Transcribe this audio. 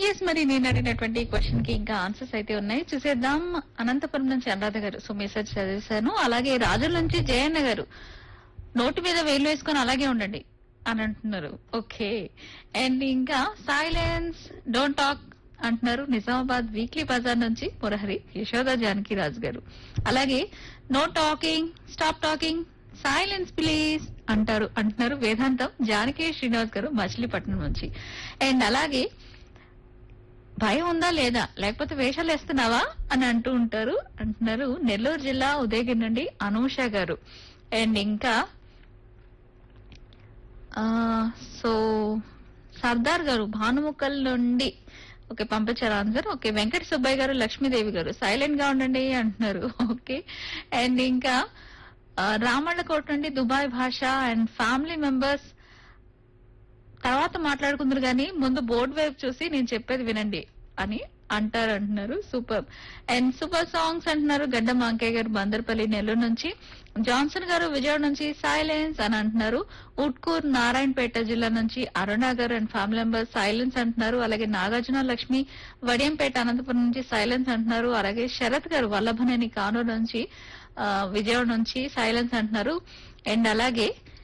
yes మరి నేను అడిగినటువంటి క్వశ్చన్ కి ఇంకా ఆన్సర్స్ అయితే ఉన్నాయి చూసేద్దాం అనంతపురం నుంచి అనురాధ గారు సో మెసేజ్ చదివేశాను అలాగే రాజుల నుంచి జయన్న గారు నోటి మీద వేలు వేసుకొని అలాగే ఉండండి అని అంటున్నారు ఓకే అండ్ ఇంకా సైలెన్స్ డోంట్ టాక్ అంటున్నారు నిజామాబాద్ వీక్లీ బజార్ నుంచి మురహరి యశోద జానకి రాజు గారు అలాగే no talking stop talking silence please అంటారు అంటున్నారు వేదాంతం జానకి శ్రీనివాస్ గారు మచిలీపట్నం నుంచి అండ్ అలాగే భయం ఉందా లేదా లేకపోతే వేషాలు వేస్తున్నావా అని అంటూ ఉంటారు అంటున్నారు నెల్లూరు జిల్లా ఉదయగిరి నుండి అనూష గారు అండ్ ఇంకా ఆ, సో సర్దార్ గారు భానుముక్కల్ నుండి ఓకే పంపించారు ఆన్సర్ ఓకే వెంకట సుబ్బయ్య గారు లక్ష్మీదేవి గారు సైలెంట్ గా ఉండండి అంటున్నారు ఓకే అండ్ ఇంకా ఆ, రామళ్ళకోట నుండి దుబాయ్ భాష అండ్ ఫ్యామిలీ మెంబర్స్ తర్వాత మాట్లాడుకుందరు కానీ ముందు బోర్డు వైపు చూసి నేను చెప్పేది వినండి అని అంటారు అంటున్నారు సూపర్ అండ్ సూపర్ సాంగ్స్ అంటున్నారు గడ్డ మాంకయ్య గారు బందర్పల్లి నెల్లూరు నుంచి జాన్సన్ గారు విజయవాడ నుంచి సైలెన్స్ అని అంటున్నారు ఉట్కూర్ నారాయణపేట జిల్లా నుంచి అరుణ గారు అండ్ ఫ్యామిలీ మెంబర్స్ సైలెన్స్ అంటున్నారు అలాగే నాగార్జున లక్ష్మి వడియంపేట అనంతపురం నుంచి సైలెన్స్ అంటున్నారు అలాగే శరత్ గారు వల్లభనేని కానూరు నుంచి ఆ, విజయవాడ నుంచి సైలెన్స్ అంటున్నారు అండ్ అలాగే